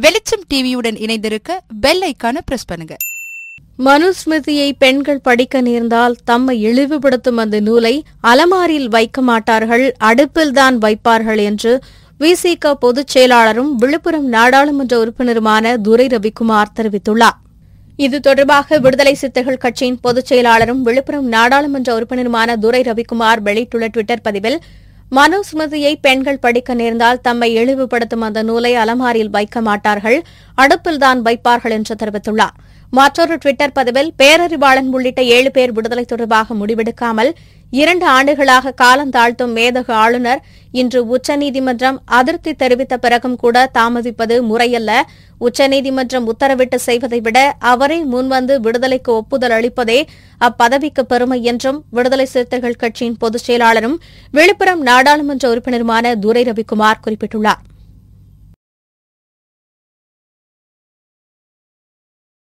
வெளிச்சம் டிவியுடன் இணைந்திருக்க பெல் ஐக்கான பிரஸ் பண்ணுங்க மனுஸ்மிருதியை பெண்கள் படிக்க நேர்ந்தால் தம்மை இழிவுபடுத்தும் அந்த நூலை அலமாரியில் வைக்க மாட்டார்கள் அடுப்பில்தான் வைப்பார்கள் என்று விசிக பொதுச் செயலாளரும் விழுப்புரம் நாடாளுமன்ற உறுப்பினருமான துரை ரவிக்குமார் தெரிவித்துள்ளார் இது தொடர்பாக விடுதலை சிறுத்தைகள் கட்சியின் பொதுச் செயலாளரும் விழுப்புரம் நாடாளுமன்ற உறுப்பினருமான துரை ரவிக்குமார் வெளியிட்டுள்ள டுவிட்டர் பதிவில் மனுஸ்மிருதியை பெண்கள் படிக்க நேர்ந்தால் தம்மை இழிவுபடுத்தும் அந்த நூலை அலமாரியில் வைக்க மாட்டார்கள் அடுப்பில்தான் வைப்பார்கள் என்று தெரிவித்துள்ளார் மற்றொரு டுவிட்டர் பதிவில் பேரறிவாளன் உள்ளிட்ட ஏழு பேர் விடுதலை தொடர்பாக முடிவெடுக்காமல் இரண்டு ஆண்டுகளாக காலந்தாழ்த்தும் மேதக ஆளுநர் இன்று உச்சநீதிமன்றம் அதிருப்தி தெரிவித்த பிறகும் கூட தாமதிப்பது முறையல்ல உச்சநீதிமன்றம் உத்தரவிட்டு செய்வதை விட அவரே முன்வந்து விடுதலைக்கு ஒப்புதல் அளிப்பதே அப்பதவிக்கு பெருமை என்றும் விடுதலை சிறுத்தைகள் கட்சியின் பொதுச் செயலாளரும் விழுப்புரம் நாடாளுமன்ற உறுப்பினருமான துரை ரவிக்குமார் குறிப்பிட்டுள்ளார்